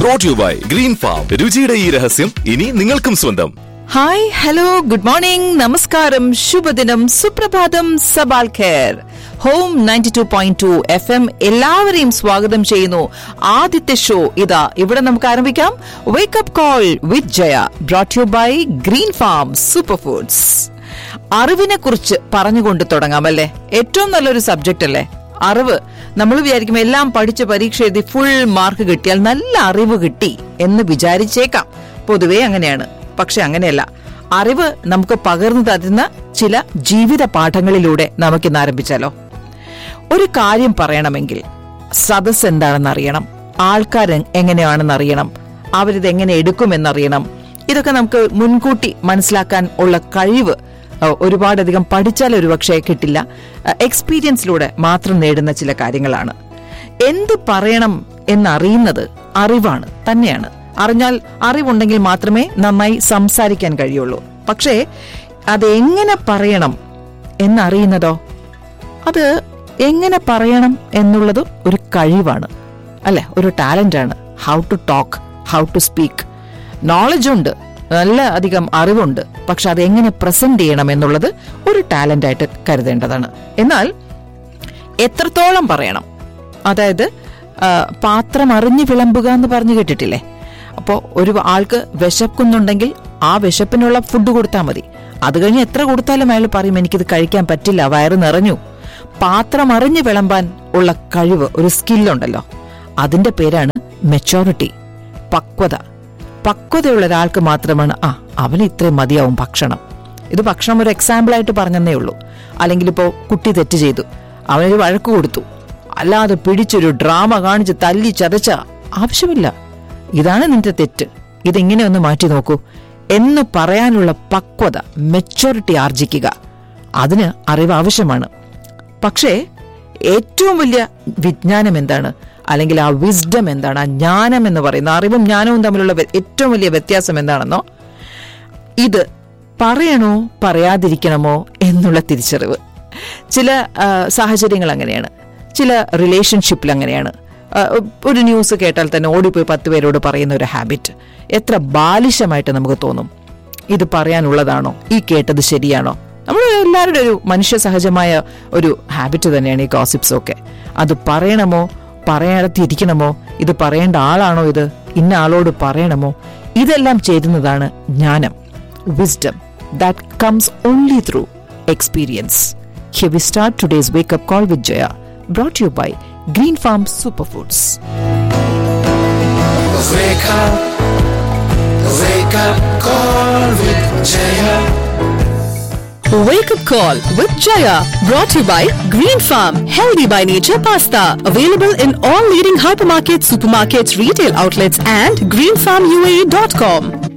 Brought you by green farm രുചിയുടെ ഈ രഹസ്യം ഇനി നിങ്ങൾക്കും സ്വന്തം ഹായ് ഹലോ ഗുഡ് മോർണിംഗ് നമസ്കാരം ശുഭദിനം സുപ്രഭാതം സബാൽ ഖേർ ഹോം ninety two point two F M എല്ലാവരെയും സ്വാഗതം ചെയ്യുന്നു ആദ്യത്തെ ഷോ ഇതാ ഇവിടെ നമുക്ക് ആരംഭിക്കാം wake up call with Jaya brought you by green farm super foods അറിവിനെ കുറിച്ച് പറഞ്ഞുകൊണ്ട് തുടങ്ങാം അല്ലേ ഏറ്റവും നല്ലൊരു സബ്ജക്റ്റ് അല്ലേ അറിവ് നമ്മൾ വിചാരിക്കും എല്ലാം പഠിച്ച് പരീക്ഷ എഴുതി ഫുൾ മാർക്ക് കിട്ടിയാൽ നല്ല അറിവ് കിട്ടി എന്ന് വിചാരിച്ചേക്കാം പൊതുവേ അങ്ങനെയാണ് പക്ഷെ അങ്ങനെയല്ല അറിവ് നമുക്ക് പകർന്നു തരുന്ന ചില ജീവിത പാഠങ്ങളിലൂടെ നമുക്കിന്ന് ആരംഭിച്ചാലോ ഒരു കാര്യം പറയണമെങ്കിൽ സദസ് എന്താണെന്ന് അറിയണം ആൾക്കാർ എങ്ങനെയാണെന്ന് അറിയണം അവരിത് എങ്ങനെ എടുക്കുമെന്നറിയണം ഇതൊക്കെ നമുക്ക് മുൻകൂട്ടി മനസ്സിലാക്കാൻ ഉള്ള കഴിവ് അഹ് ഒരുപാടധികം പഠിച്ചാൽ ഒരുപക്ഷെ കിട്ടില്ല അഹ് എക്സ്പീരിയൻസിലൂടെ മാത്രം നേടുന്ന ചില കാര്യങ്ങളാണ് എന്ത് പറയണം എന്നറിയുന്നത് അറിവാണ് തന്നെയാണ് അറിഞ്ഞാൽ അറിവുണ്ടെങ്കിൽ മാത്രമേ നന്നായി സംസാരിക്കാൻ കഴിയുള്ളൂ പക്ഷേ അത് എങ്ങനെ പറയണം എന്നറിയുന്നതോ അത് എങ്ങനെ പറയണം എന്നുള്ളത് ഒരു കഴിവാണ് അല്ലെ ഒരു ടാലന്റ് ആണ് how to talk how to speak knowledge ഉണ്ട് നല്ല അധികം അറിവുണ്ട് പക്ഷെ അത് എങ്ങനെ പ്രസന്റ് ചെയ്യണം എന്നുള്ളത് ഒരു ടാലന്റ് ആയിട്ട് കരുതേണ്ടതാണ് എന്നാൽ എത്രത്തോളം പറയണം അതായത് ആ, പാത്രം അറിഞ്ഞു വിളമ്പുക എന്ന് പറഞ്ഞു കേട്ടിട്ടില്ലേ അപ്പോൾ ഒരു ആൾക്ക് വിശക്കുന്നുണ്ടെങ്കിൽ ആ വിശപ്പിനുള്ള ഫുഡ് കൊടുത്താൽ മതി അത് കഴിഞ്ഞ് എത്ര കൊടുത്താലും അയാൾ പറയും എനിക്കിത് കഴിക്കാൻ പറ്റില്ല വയറ് നിറഞ്ഞു പാത്രം അറിഞ്ഞു വിളമ്പാൻ ഉള്ള കഴിവ് ഒരു സ്കില്ലുണ്ടല്ലോ അതിന്റെ പേരാണ് മെച്ചോറിറ്റി പക്വത പക്വതയുള്ള ഒരാൾക്ക് മാത്രമാണ് ആ അവന് ഇത്രയും മതിയാവും ഭക്ഷണം ഇത് ഭക്ഷണം ഒരു എക്സാമ്പിൾ ആയിട്ട് പറഞ്ഞതേ ഉള്ളൂ അല്ലെങ്കിൽ ഇപ്പോൾ കുട്ടി തെറ്റ് ചെയ്തു അവനൊരു വഴക്ക് കൊടുത്തു അല്ലാതെ പിടിച്ചൊരു ഡ്രാമ കാണിച്ച് തല്ലി ചതച്ച ആവശ്യമില്ല ഇതാണ് നിന്റെ തെറ്റ് ഇതിങ്ങനെ ഒന്ന് മാറ്റി നോക്കൂ എന്ന് പറയാനുള്ള പക്വത മെച്ചോറിറ്റി ആർജിക്കുക അതിന് അറിവ് ആവശ്യമാണ് പക്ഷേ ഏറ്റവും വലിയ വിജ്ഞാനം എന്താണ് അല്ലെങ്കിൽ ആ വിസ്ഡം എന്താണ് ആ ജ്ഞാനം എന്ന് പറയുന്ന അറിവും ജ്ഞാനവും തമ്മിലുള്ള വ്യ- ഏറ്റവും വലിയ വ്യത്യാസം എന്താണെന്നോ ഇത് പറയണോ പറയാതിരിക്കണമോ എന്നുള്ള തിരിച്ചറിവ് ചില ആ, സാഹചര്യങ്ങൾ അങ്ങനെയാണ് ചില റിലേഷൻഷിപ്പിൽ അങ്ങനെയാണ് ആ, ഒരു ന്യൂസ് കേട്ടാൽ തന്നെ ഓടിപ്പോയി പത്ത് പേരോട് പറയുന്ന ഒരു ഹാബിറ്റ് എത്ര ബാലിശമായിട്ട് നമുക്ക് തോന്നും ഇത് പറയാനുള്ളതാണോ ഈ കേട്ടത് ശരിയാണോ നമ്മൾ എല്ലാവരുടെ ഒരു മനുഷ്യ സഹജമായ ഒരു ഹാബിറ്റ് തന്നെയാണ് ഈ ഗോസിപ്സ് ഒക്കെ അത് പറയണമോ പറയാതിരിക്കണമോ ഇത് പറയേണ്ട ആളാണോ ഇത് ഇന്ന ആളോട് പറയണമോ ഇതെല്ലാം ചേരുന്നതാണ് ജ്ഞാനം wisdom that comes only through experience. Here we start today's wake up call with Jaya, brought to you by Green Farm Superfoods. Wake up, wake up, call with Jaya. Wake up call with Jaya brought to you by Green Farm Healthy by Nature Pasta available in all leading hypermarkets, supermarkets, retail outlets and greenfarmuae.com.